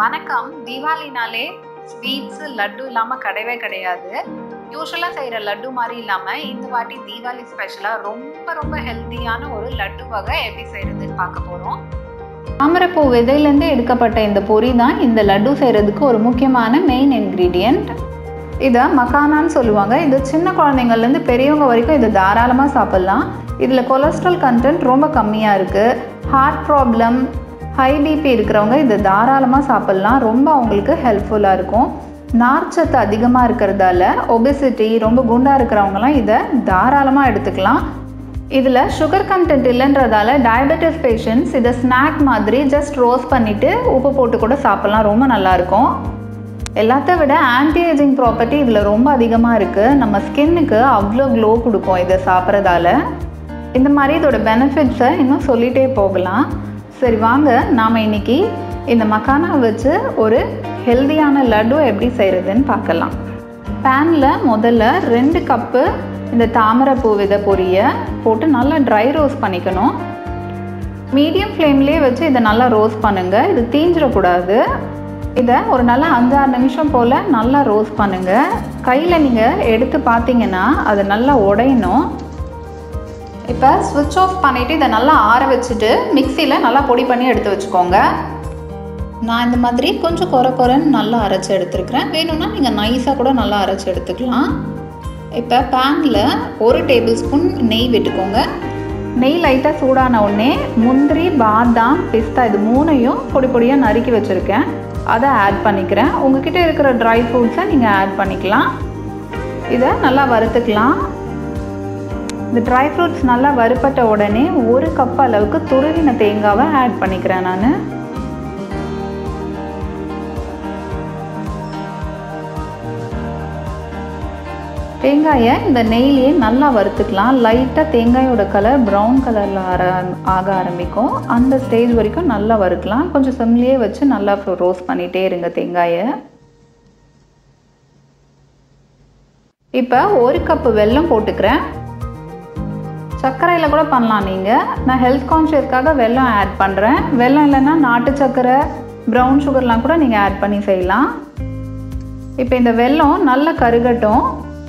வணக்கம் தீபாவளினாலே ஸ்வீட்ஸு லட்டு இல்லாமல் கிடையவே கிடையாது யூஸ்வலாக செய்கிற லட்டு மாதிரி இல்லாமல் இந்த வாட்டி தீபாவளி ஸ்பெஷலாக ரொம்ப ரொம்ப ஹெல்த்தியான ஒரு லட்டு வகை எப்படி செய்கிறதுன்னு பார்க்க போகிறோம் தாமரைப்பூ விதையிலேருந்து எடுக்கப்பட்ட இந்த பொரி தான் இந்த லட்டு செய்கிறதுக்கு ஒரு முக்கியமான மெயின் இன்க்ரீடியண்ட் இதை மக்கானான்னு சொல்லுவாங்க இது சின்ன குழந்தைங்கள்லேருந்து பெரியவங்க வரைக்கும் இதை தாராளமாக சாப்பிட்லாம் இதில் கொலஸ்ட்ரால் கண்டென்ட் ரொம்ப கம்மியாக இருக்குது ஹார்ட் ப்ராப்ளம் ஹை பிபி இருக்கிறவங்க இதை தாராளமாக சாப்பிட்லாம் ரொம்ப அவங்களுக்கு ஹெல்ப்ஃபுல்லாக இருக்கும் நார்ச்சத்து அதிகமாக இருக்கிறதால ஒபெசிட்டி ரொம்ப குண்டாக இருக்கிறவங்கலாம் இதை தாராளமாக எடுத்துக்கலாம் இதில் சுகர் கண்டென்ட் இல்லைன்றதால டயபெட்டிஸ் பேஷண்ட்ஸ் இதை ஸ்நாக் மாதிரி ஜஸ்ட் ரோஸ்ட் பண்ணிவிட்டு உப்பு போட்டு கூட சாப்பிட்லாம் ரொம்ப நல்லாயிருக்கும் எல்லாத்த விட ஆன்டி ஏஜிங் ப்ராப்பர்ட்டி இதில் ரொம்ப அதிகமாக இருக்குது நம்ம ஸ்கின்னுக்கு அவ்வளோ க்ளோ கொடுக்கும் இதை சாப்பிட்றதால இந்த மாதிரி இதோட பெனிஃபிட்ஸை இன்னும் சொல்லிகிட்டே போகலாம் சரி வாங்க நாம் இன்னைக்கு இந்த மக்கானா வச்சு ஒரு ஹெல்தியான லட்டு எப்படி செய்கிறதுன்னு பார்க்கலாம் பேனில் முதல்ல ரெண்டு கப்பு இந்த தாமரைப்பூ விதை பொரியை போட்டு நல்லா ட்ரை ரோஸ்ட் பண்ணிக்கணும் மீடியம் ஃப்ளேம்லேயே வச்சு இதை நல்லா ரோஸ்ட் பண்ணுங்கள் இது தீஞ்சிடக்கூடாது இதை ஒரு நல்லா அஞ்சாறு நிமிஷம் போல் நல்லா ரோஸ்ட் பண்ணுங்கள் கையில் நீங்கள் எடுத்து பார்த்தீங்கன்னா அது நல்லா உடையணும் இப்போ ஸ்விட்ச் ஆஃப் பண்ணிவிட்டு இதை நல்லா ஆற வச்சுட்டு மிக்சியில் நல்லா பொடி பண்ணி எடுத்து வச்சுக்கோங்க நான் இந்த மாதிரி கொஞ்சம் குறை குறைன்னு நல்லா அரைச்சி எடுத்துருக்கிறேன் வேணும்னா நீங்கள் நைஸாக கூட நல்லா அரைச்சி எடுத்துக்கலாம் இப்போ பேனில் ஒரு டேபிள் ஸ்பூன் நெய் விட்டுக்கோங்க நெய் லைட்டாக சூடான உடனே முந்திரி பாதாம் பிஸ்தா இது மூணையும் பொடி பொடியாக நறுக்கி வச்சுருக்கேன் அதை ஆட் பண்ணிக்கிறேன் உங்ககிட்ட இருக்கிற ட்ரை ஃப்ரூட்ஸை நீங்கள் ஆட் பண்ணிக்கலாம் இதை நல்லா வறுத்துக்கலாம் இந்த ட்ரை ஃப்ரூட்ஸ் நல்லா வறுப்பட்ட உடனே ஒரு கப் அளவுக்கு துருவின தேங்காவை ஆட் பண்ணிக்கிறேன் நான் தேங்காயை இந்த நெய்லேயே நல்லா வறுத்துக்கலாம் லைட்டாக தேங்காயோட கலர் ப்ரௌன் கலரில் ஆர ஆக ஆரம்பிக்கும் அந்த ஸ்டேஜ் வரைக்கும் நல்லா வறுக்கலாம் கொஞ்சம் செம்லியே வச்சு நல்லா ரோஸ்ட் பண்ணிகிட்டே இருங்க தேங்காயை இப்போ ஒரு கப்பு வெல்லம் போட்டுக்கிறேன் சர்க்கரையில் கூட பண்ணலாம் நீங்கள் நான் ஹெல்த் கான்ஷியஸ்க்காக வெல்லம் ஆட் பண்ணுறேன் வெல்லம் இல்லைன்னா நாட்டு சர்க்கரை ப்ரௌன் சுகர்லாம் கூட நீங்கள் ஆட் பண்ணி செய்யலாம் இப்போ இந்த வெல்லம் நல்லா கருகட்டும்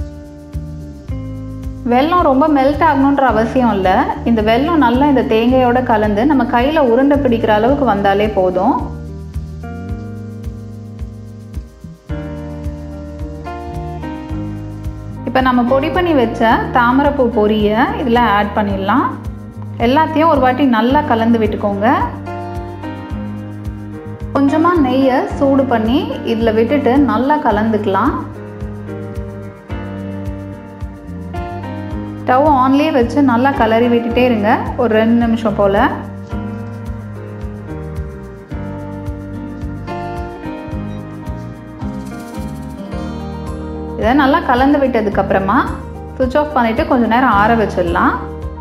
வெல்லம் ரொம்ப மெல்ட் ஆகணுன்ற அவசியம் இல்லை இந்த வெல்லம் நல்லா இந்த தேங்காயோட கலந்து நம்ம கையில் உருண்டை பிடிக்கிற அளவுக்கு வந்தாலே போதும் இப்போ நம்ம பொடி பண்ணி வச்ச தாமரைப்பூ பொரியை இதில் ஆட் பண்ணிடலாம் எல்லாத்தையும் ஒரு வாட்டி நல்லா கலந்து விட்டுக்கோங்க கொஞ்சமாக நெய்யை சூடு பண்ணி இதில் விட்டுட்டு நல்லா கலந்துக்கலாம் ஸ்டவ் ஆன்லேயே வச்சு நல்லா கலரி விட்டுட்டே இருங்க ஒரு ரெண்டு நிமிஷம் போல் இதை நல்லா கலந்து விட்டதுக்கப்புறமா சுவிட்ச் ஆஃப் பண்ணிவிட்டு கொஞ்சம் நேரம் ஆற வச்சிடலாம்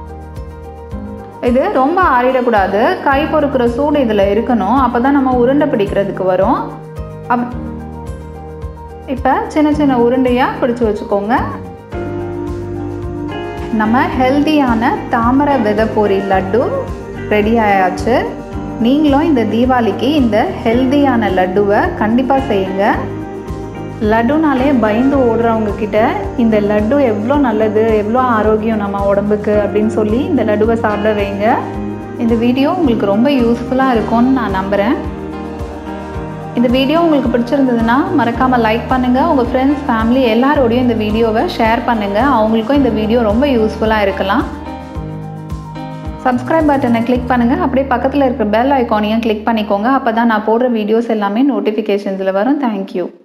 இது ரொம்ப ஆறிடக்கூடாது கை பொறுக்கிற சூடு இதில் இருக்கணும் அப்போ தான் நம்ம உருண்டை பிடிக்கிறதுக்கு வரும் அப் இப்போ சின்ன சின்ன உருண்டையாக பிடிச்சி வச்சுக்கோங்க நம்ம ஹெல்த்தியான தாமரை விதை பொரி லட்டு ரெடி ஆயாச்சு நீங்களும் இந்த தீபாவளிக்கு இந்த ஹெல்த்தியான லட்டுவை கண்டிப்பாக செய்யுங்க லட்டுனாலே பயந்து ஓடுறவங்க கிட்ட இந்த லட்டு எவ்வளோ நல்லது எவ்வளோ ஆரோக்கியம் நம்ம உடம்புக்கு அப்படின்னு சொல்லி இந்த லட்டுவை சாப்பிட வைங்க இந்த வீடியோ உங்களுக்கு ரொம்ப யூஸ்ஃபுல்லாக இருக்கும்னு நான் நம்புகிறேன் இந்த வீடியோ உங்களுக்கு பிடிச்சிருந்ததுன்னா மறக்காமல் லைக் பண்ணுங்கள் உங்கள் ஃப்ரெண்ட்ஸ் ஃபேமிலி எல்லாரோடையும் இந்த வீடியோவை ஷேர் பண்ணுங்கள் அவங்களுக்கும் இந்த வீடியோ ரொம்ப யூஸ்ஃபுல்லாக இருக்கலாம் சப்ஸ்கிரைப் பட்டனை கிளிக் பண்ணுங்கள் அப்படியே பக்கத்தில் இருக்கிற பெல் ஐக்கானையும் கிளிக் பண்ணிக்கோங்க அப்போ தான் நான் போடுற வீடியோஸ் எல்லாமே நோட்டிஃபிகேஷன்ஸில் வரும் தேங்க்யூ